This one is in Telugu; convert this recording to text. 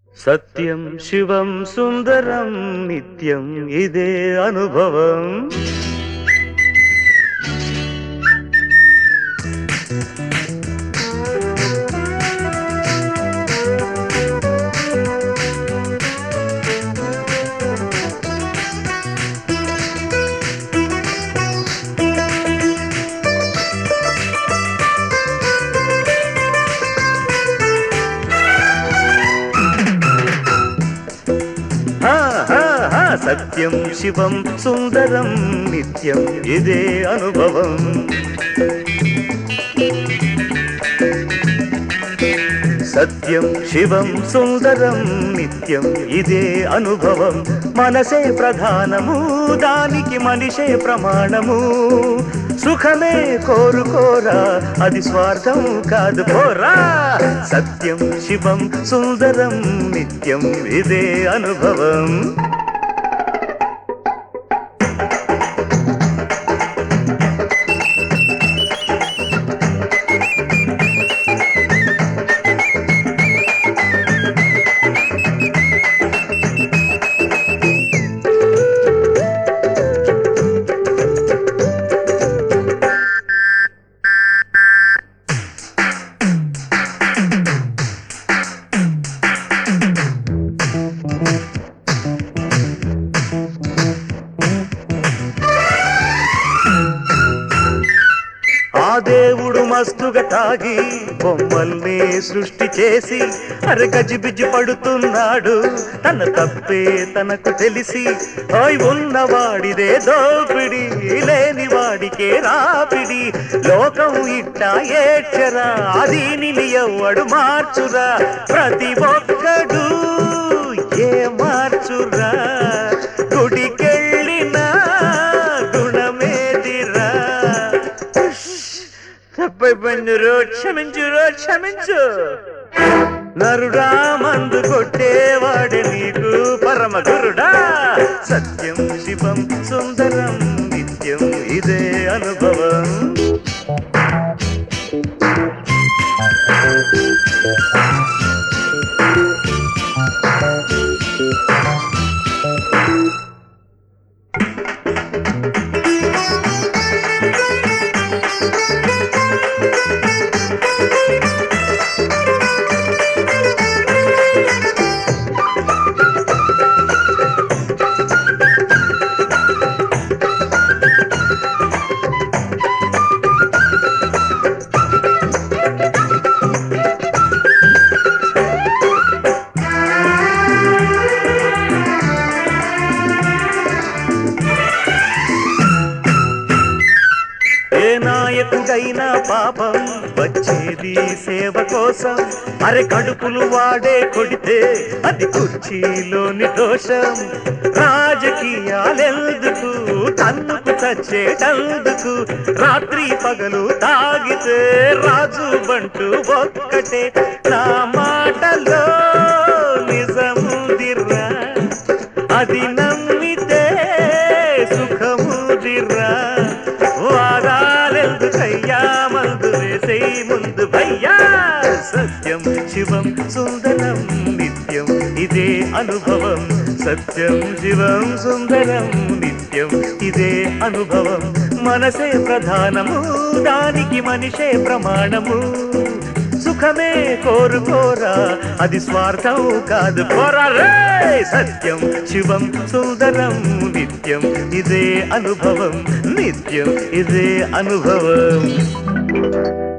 సత్యం శివం సుందరం నిత్యం ఇదే అనుభవం హా, హా, హా, సత్యం శివం సుందరం నిత్యం ఇదే అనుభవం సత్యం శివం సుందరం నిత్యం ఇదే అనుభవం మనసే ప్రధానము దానికి మనిషే ప్రమాణము సుఖమే కోరుకోరా అది స్వార్థం కాదు పోరా సత్యం శివం సుందరం నిత్యం ఇదే అనుభవం ఆ దేవుడు మస్తుగా తాగి బొమ్మల్ని సృష్టి చేసి అరే గజిబిజి పడుతున్నాడు తన తప్పే తనకు తెలిసి ఓయ్ ఉన్నవాడిదే దోపిడి లేని వాడికే రాపిడి లోకం ఇట్టా ఏడ్చరా దీనిని ఎవ్వడు మార్చురా ప్రతి ఒక్కడు ఏ మార్చురా గుడికెళ్ళినా గుణమేదిరా తప్పైపోయిందిరో క్షమించురో క్షమించు నరుడా మందు కొట్టేవాడే నీకు పరమ గురుడా సత్యం శివం సుందరం నిత్యం ఇదే అనుభవం ఏ నాయకుడైనా పాపం వచ్చేది సేవ కోసం అరె కడుపులు వాడే కొడితే అది కుర్చీలోని దోషం రాజకీయాలెందుకు తన్నుకు చచ్చేటందుకు రాత్రి పగలు తాగితే రాజు బంటూ ఒక్కటే నా మాటలో నిజముదిరా అది నమ్మితే సుఖముదిరా వాదాలెందుకయ్యా మందు వేసే ముందు భయ్యా సత్యం శివం సుందరం నిత్యం ఇదే అనుభవం సత్యం శివం సుందరం నిత్యం ఇదే అనుభవం మనసే ప్రధానము దానికి మనిషే ప్రమాణము సుఖమే కోరుకోరా అది స్వార్థం కాదు పోరా రే సత్యం శివం సుందరం నిత్యం ఇదే అనుభవం నిత్యం ఇదే అనుభవం